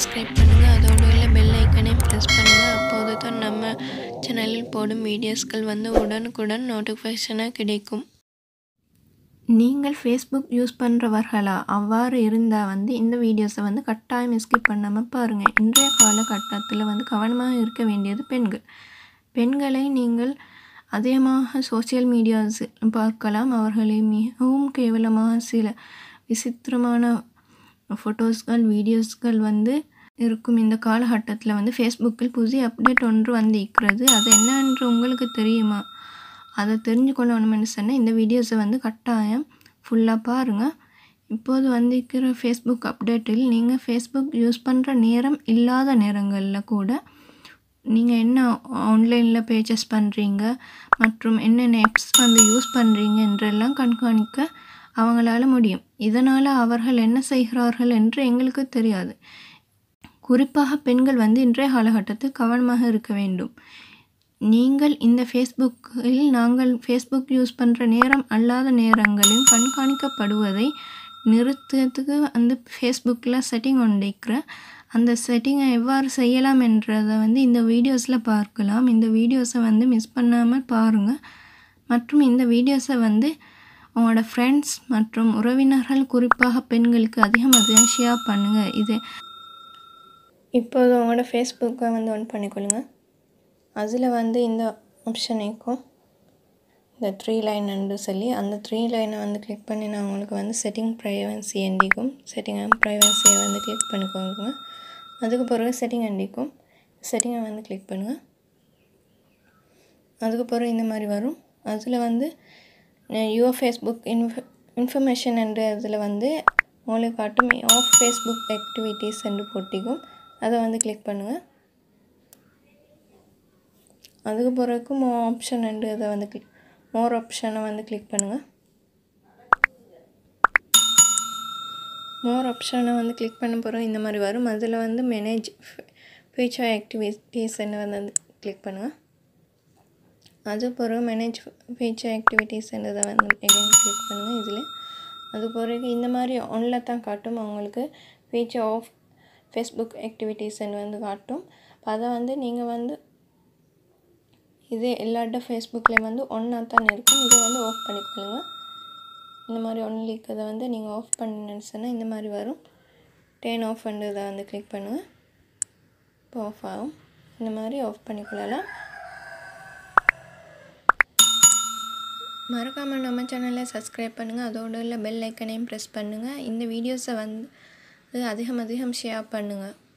subscribe பண்ணுங்கள் அதோடு உள்ள பெல் ஐக்கனையும் ப்ரெஸ் பண்ணுங்கள் அப்போது தான் நம்ம சேனலில் போடும் வீடியோஸ்கள் வந்து உடனுக்குடன் நோட்டிஃபிகேஷனாக கிடைக்கும் நீங்கள் ஃபேஸ்புக் யூஸ் பண்ணுறவர்களா அவ்வாறு இருந்தால் வந்து இந்த வீடியோஸை வந்து கட்டாயம் ஸ்கிப் பண்ணாமல் பாருங்கள் இன்றைய காலகட்டத்தில் வந்து கவனமாக இருக்க வேண்டியது பெண்கள் பெண்களை நீங்கள் அதிகமாக சோசியல் மீடியாஸ் பார்க்கலாம் அவர்களை மிகவும் கேவலமாக சில விசித்திரமான ஃபோட்டோஸ்கள் வீடியோஸ்கள் வந்து இருக்கும் இந்த காலகட்டத்தில் வந்து ஃபேஸ்புக்கில் புதிய அப்டேட் ஒன்று வந்திருக்கிறது அது என்னென்று உங்களுக்கு தெரியுமா அதை தெரிஞ்சுக்கொள்ளணும்னு சொன்னால் இந்த வீடியோஸை வந்து கட்டாயம் ஃபுல்லாக பாருங்கள் இப்போது வந்திருக்கிற ஃபேஸ்புக் அப்டேட்டில் நீங்கள் ஃபேஸ்புக் யூஸ் பண்ணுற நேரம் இல்லாத நேரங்களில் கூட நீங்கள் என்ன ஆன்லைனில் பேச்சஸ் பண்ணுறீங்க மற்றும் என்னென்ன ஆப்ஸ் வந்து யூஸ் பண்ணுறீங்க என்றெல்லாம் கண்காணிக்க அவங்களால முடியும் இதனால் அவர்கள் என்ன செய்கிறார்கள் என்று எங்களுக்கு தெரியாது குறிப்பாக பெண்கள் வந்து இன்றைய காலகட்டத்தில் கவனமாக இருக்க வேண்டும் நீங்கள் இந்த ஃபேஸ்புக்கில் நாங்கள் ஃபேஸ்புக் யூஸ் பண்ணுற நேரம் அல்லாத நேரங்களில் கண்காணிக்கப்படுவதை நிறுத்தத்துக்கு அந்த ஃபேஸ்புக்கில் செட்டிங் ஒன்றிருக்கிற அந்த செட்டிங்கை எவ்வாறு செய்யலாம் என்றதை வந்து இந்த வீடியோஸில் பார்க்கலாம் இந்த வீடியோஸை வந்து மிஸ் பண்ணாமல் பாருங்கள் மற்றும் இந்த வீடியோஸை வந்து உங்களோட ஃப்ரெண்ட்ஸ் மற்றும் உறவினர்கள் குறிப்பாக பெண்களுக்கு அதிகம் அதிகம் ஷேர் பண்ணுங்கள் இது இப்போது உங்களோட ஃபேஸ்புக்கை வந்து ஒன் பண்ணிக்கொள்ளுங்க அதில் வந்து இந்த ஆப்ஷன் இருக்கும் இந்த த்ரீ லைன் என்று சொல்லி அந்த த்ரீ லைனை வந்து கிளிக் பண்ணி நான் உங்களுக்கு வந்து செட்டிங் ப்ரைவன்சி எண்டிக்கும் செட்டிங் ப்ரைவன்சியை வந்து கிளிக் பண்ணிக்கோங்க அதுக்கு பிறகு செட்டிங் எண்டிக்கும் செட்டிங்கை வந்து கிளிக் பண்ணுங்கள் அதுக்கு பிறகு இந்த மாதிரி வரும் அதில் வந்து யுவர் ஃபேஸ்புக் இன்ஃப இன்ஃபர்மேஷன் என்ற இதில் வந்து உங்களுக்கு காட்டும் ஆஃப் ஃபேஸ்புக் ஆக்டிவிட்டீஸ் என்று போட்டிக்கும் அதை வந்து கிளிக் பண்ணுங்கள் அதுக்கு பிறகு மோ ஆப்ஷன் என்று அதை வந்து கிளிக் மோர் ஆப்ஷனை வந்து கிளிக் பண்ணுங்கள் மோர் ஆப்ஷனை வந்து கிளிக் பண்ண பிறகு இந்த மாதிரி வரும் அதில் வந்து மேனேஜ் ஃபியூச்சர் ஆக்டிவிட்டீஸ்ன்னு வந்து கிளிக் பண்ணுங்கள் அது பிறகு மேனேஜ் ஃபீச்சர் ஆக்டிவிட்டீஸ்ன்றதை வந்து எகைன் கிளிக் பண்ணுங்கள் இதில் அது பிறகு இந்த மாதிரி ஒன்றில் தான் காட்டும் அவங்களுக்கு ஃபீச்சர் ஆஃப் ஃபேஸ்புக் ஆக்டிவிட்டீஸ்ன்னு வந்து காட்டும் அதை வந்து நீங்கள் வந்து இது எல்லாட்ட ஃபேஸ்புக்லேயும் வந்து ஒன்றா தான் இருக்கும் இதை வந்து ஆஃப் பண்ணிக்கொள்ளுங்க இந்த மாதிரி ஒன்லி இதை வந்து நீங்கள் ஆஃப் பண்ணினு சொன்னால் இந்த மாதிரி வரும் டேன் ஆஃப் இதை வந்து கிளிக் பண்ணுங்கள் இப்போ ஆஃப் ஆகும் இந்த மாதிரி ஆஃப் பண்ணிக்கொள்ளலாம் மறக்காமல் நம்ம சேனலை சப்ஸ்கிரைப் பண்ணுங்கள் அதோடு உள்ள பெல் ஐக்கனையும் ப்ரெஸ் பண்ணுங்கள் இந்த வீடியோஸை வந்து அதிகம் அதிகம் ஷேர் பண்ணுங்கள்